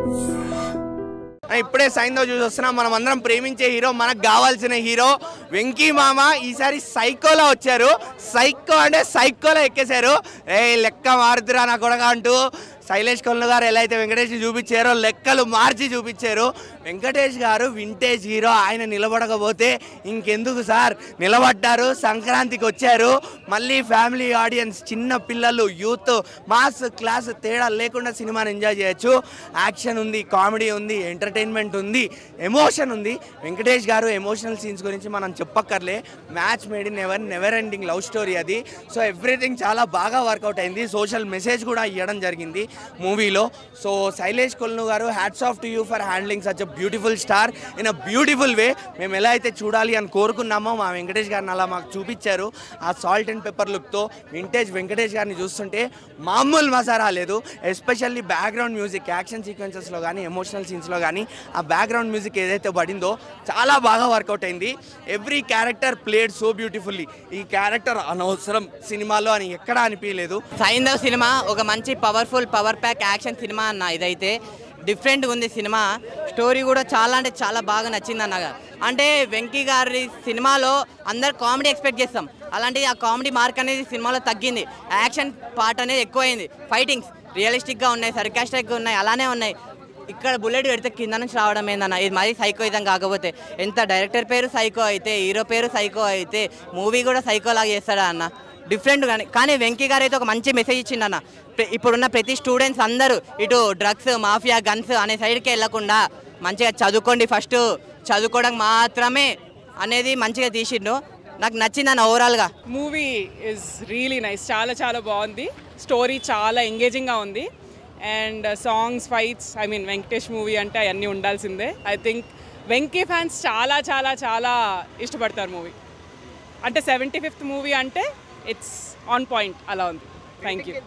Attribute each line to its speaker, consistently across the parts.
Speaker 1: ఇప్పుడే సైన్తో చూసి వస్తున్నాం మనం అందరం ప్రేమించే హీరో మనకు కావాల్సిన హీరో వెంకీ మామ ఈసారి సైకోలో వచ్చారు సైకో అంటే సైకోలో ఎక్కేశారు ఏ లెక్క మారుతురా నా కొడక అంటూ శైలేష్ కొల్లు గారు ఎలా అయితే వెంకటేష్ చూపించారో లెక్కలు మార్చి చూపించారు వెంకటేష్ గారు వింటేజ్ హీరో ఆయన నిలబడకపోతే ఇంకెందుకు సార్ నిలబడ్డారు సంక్రాంతికి వచ్చారు మళ్ళీ ఫ్యామిలీ ఆడియన్స్ చిన్న పిల్లలు యూత్ మాస్ క్లాస్ తేడా లేకుండా సినిమాని ఎంజాయ్ చేయొచ్చు యాక్షన్ ఉంది కామెడీ ఉంది ఎంటర్టైన్మెంట్ ఉంది ఎమోషన్ ఉంది వెంకటేష్ గారు ఎమోషనల్ సీన్స్ గురించి మనం చెప్పక్కర్లే match made in ever never ending love story అది సో ఎవ్రీథింగ్ చాలా బాగా వర్కౌట్ అయింది సోషల్ మెసేజ్ కూడా ఇవ్వడం జరిగింది మూవీలో so Sailesh Kolanu garu hats off to you for handling such a beautiful star in a beautiful way మేము ఎలా అయితే చూడాలి అని కోరుకున్నామో మా వెంకటేష్ గారిని అలా మాకు చూపించారు ఆ సాల్ట్ అండ్ పెప్పర్ లుక్తో వింటేజ్ వెంకటేష్ గారిని చూస్తుంటే మామూలు మసారా లేదు ఎస్పెషల్లీ బ్యాక్గ్రౌండ్ మ్యూజిక్ యాక్షన్ సీక్వెన్సెస్లో కానీ ఎమోషనల్ సీన్స్లో కానీ ఆ బ్యాక్గ్రౌండ్ మ్యూజిక్ ఏదైతే పడిందో చాలా బాగా వర్కౌట్ అయింది every character played so beautifully ఈ క్యారెక్టర్ అనవసరం సినిమాలో అని ఎక్కడా అనిపించలేదు
Speaker 2: సైందవ్ సినిమా ఒక మంచి పవర్ఫుల్ పవర్ ప్యాక్ యాక్షన్ సినిమా అన్న ఇదైతే డిఫరెంట్గా ఉంది సినిమా స్టోరీ కూడా చాలా అంటే చాలా బాగా నచ్చింది అన్న అంటే వెంకీ గారి సినిమాలో అందరు కామెడీ ఎక్స్పెక్ట్ చేస్తాం అలాంటి ఆ కామెడీ మార్క్ అనేది సినిమాలో తగ్గింది యాక్షన్ పార్ట్ అనేది ఎక్కువైంది ఫైటింగ్స్ రియలిస్టిక్గా ఉన్నాయి సర్కాస్టిక్గా ఉన్నాయి అలానే ఉన్నాయి ఇక్కడ బుల్లెట్ పెడితే కింద నుంచి రావడం ఏందన్న ఇది మరీ సైకో ఇదం కాకపోతే ఎంత డైరెక్టర్ పేరు సైకో అయితే హీరో పేరు సైకో అయితే మూవీ కూడా సైకో లాగా చేస్తాడా అన్న డిఫరెంట్ కానీ కానీ వెంకీ గారు అయితే ఒక మంచి మెసేజ్ ఇచ్చిండన్న ప్ర- ఇప్పుడున్న ప్రతి స్టూడెంట్స్ అందరూ ఇటు డ్రగ్స్ మాఫియా గన్స్ అనే సైడ్కి వెళ్ళకుండా మంచిగా చదువుకోండి ఫస్ట్ చదువుకోవడం మాత్రమే అనేది మంచిగా తీసిండు నాకు నచ్చిందన్న ఓవరాల్గా
Speaker 3: మూవీ ఇస్ రియలీ నైస్ చాలా చాలా బాగుంది స్టోరీ చాలా ఎంగేజింగ్గా ఉంది and songs fights I mean Venkatesh movie అంటే అవన్నీ ఉండాల్సిందే ఐ థింక్ వెంకీ ఫ్యాన్స్ చాలా చాలా చాలా ఇష్టపడతారు మూవీ అంటే సెవెంటీ ఫిఫ్త్ మూవీ అంటే ఇట్స్ ఆన్ పాయింట్ అలా ఉంది thank you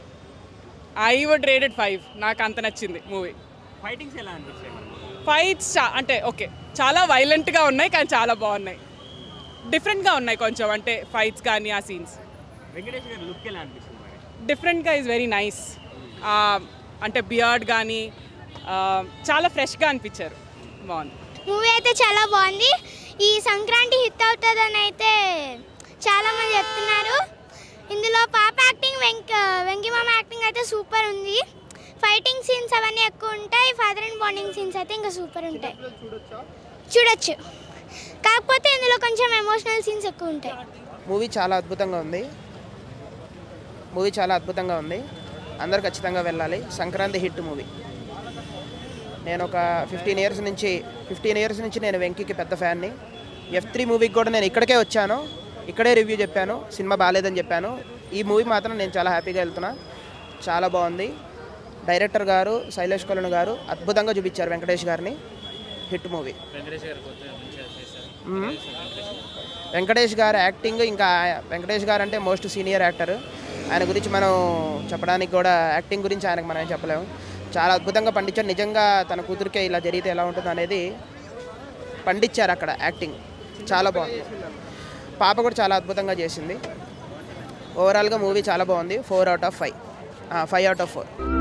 Speaker 3: I would rated five నాకు అంత నచ్చింది మూవీ
Speaker 4: ఫైటింగ్స్ ఎలా అనిపించాయి
Speaker 3: ఫైట్స్ చా అంటే ఓకే చాలా వైలెంట్గా ఉన్నాయి కానీ చాలా బాగున్నాయి డిఫరెంట్గా ఉన్నాయి కొంచెం అంటే ఫైట్స్ కానీ ఆ సీన్స్
Speaker 4: వెంకటేష్ గారి లుక్ ఎలా అనిపిస్తుంది మరి
Speaker 3: డిఫరెంట్గా ఈజ్ వెరీ నైస్ అంటే బియర్డ్ కానీ చాలా ఫ్రెష్గా అనిపించారు బాగుంది
Speaker 5: మూవీ అయితే చాలా బాగుంది ఈ సంక్రాంతి హిట్ అవుతుందని అయితే చాలా మంది చెప్తున్నారు ఇందులో పాప యాక్టింగ్ వెంక వెంకిమామ యాక్టింగ్ అయితే సూపర్ ఉంది ఫైటింగ్ సీన్స్ అవన్నీ ఎక్కువ ఉంటాయి ఫాదర్ అండ్ బాండింగ్ సీన్స్ అయితే ఇంకా సూపర్ ఉంటాయి చూడొచ్చు కాకపోతే ఇందులో కొంచెం ఎమోషనల్ సీన్స్ ఎక్కువ ఉంటాయి
Speaker 6: మూవీ చాలా అద్భుతంగా ఉంది మూవీ చాలా అద్భుతంగా ఉంది అందరు ఖచ్చితంగా వెళ్ళాలి సంక్రాంతి హిట్ మూవీ నేను ఒక ఫిఫ్టీన్ ఇయర్స్ నుంచి ఫిఫ్టీన్ ఇయర్స్ నుంచి నేను వెంకీకి పెద్ద ఫ్యాన్ని ఎఫ్ త్రీ మూవీకి కూడా నేను ఇక్కడికే వచ్చాను ఇక్కడే రివ్యూ చెప్పాను సినిమా బాగాలేదని చెప్పాను ఈ మూవీ మాత్రం నేను చాలా హ్యాపీగా వెళ్తున్నా చాలా బాగుంది డైరెక్టర్ గారు శైలేష్ కొలను గారు అద్భుతంగా చూపించారు వెంకటేష్ గారిని హిట్ మూవీ మ్మ్. వెంకటేష్ గారు యాక్టింగ్ ఇంకా వెంకటేష్ గారు అంటే మోస్ట్ సీనియర్ యాక్టర్ ఆయన గురించి మనం చెప్పడానికి కూడా యాక్టింగ్ గురించి ఆయనకు మనం ఏం చెప్పలేము చాలా అద్భుతంగా పండించారు నిజంగా తన కూతురికే ఇలా జరిగితే ఎలా ఉంటుంది అనేది పండించారు అక్కడ యాక్టింగ్ చాలా బాగుంది పాప కూడా చాలా అద్భుతంగా చేసింది ఓవరాల్గా మూవీ చాలా బాగుంది four out of five five out of four